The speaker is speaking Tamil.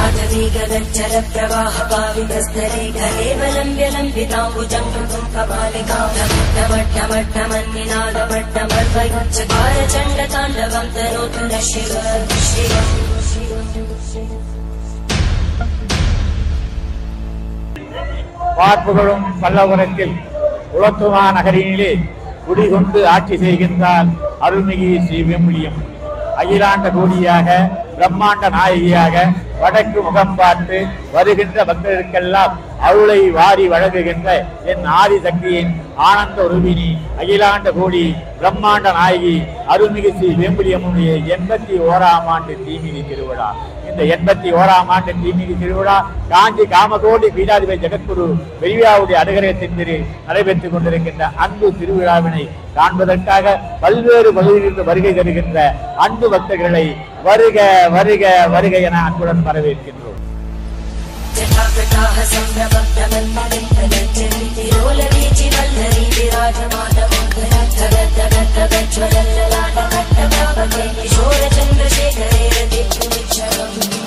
नादवेगदज्जल प्रवाह पावितस्तरे घलेवलं व्यलम्बिताम्बुजं कृतं कपालिकामट्टमट्टमन्निनादमट्टमर्वयुच्चकार चण्डताण्डवं तनोतु न शिव शिव பார்ப்புகளும் பல்லவரத்தில் உலத்துமா நகரினிலே குடிகொண்டு ஆட்சி செய்கின்றார் அருள்மிகு ஸ்ரீ வெம்புலியம் அகிலாண்ட கோடியாக பிரம்மாண்ட நாயகியாக வடக்கு முகம் பார்த்து வருகின்ற பக்தர்களுக்கெல்லாம் அருளை வாரி வழங்குகின்ற என் ஆதி சக்தியின் ஆனந்த உருவினி அகிலாண்ட கோடி பிரம்மாண்ட நாயகி அருள்மிகு ஸ்ரீ வேம்புலியம்முடைய எண்பத்தி ஓராம் ஆண்டு தீமிதி திருவிழா இந்த எண்பத்தி ஓராம் ஆண்டு தீமிதி திருவிழா காஞ்சி காமகோடி பீடாதிபதி ஜெகத்குரு பெரியாவுடைய அனுகிரகத்தின் திரு நடைபெற்றுக் கொண்டிருக்கின்ற அன்பு திருவிழாவினை காண்பதற்காக பல்வேறு பகுதியிலிருந்து வருகை தருகின்ற அன்பு பக்தர்களை வருக வருக வருக என அன்புடன் வரவேற்கின்றோம் जटाकटाः सम्भ्रमब्धमन्मलिन्दगच्छति तिरोलवीचि वल्लरी विराजमानमोहनद्धगद्धगद्धगज्ज्वलल्ललाटकट्टव्यापके किशोरचन्द्रशेखरे रतिक्षुमिच्छरम्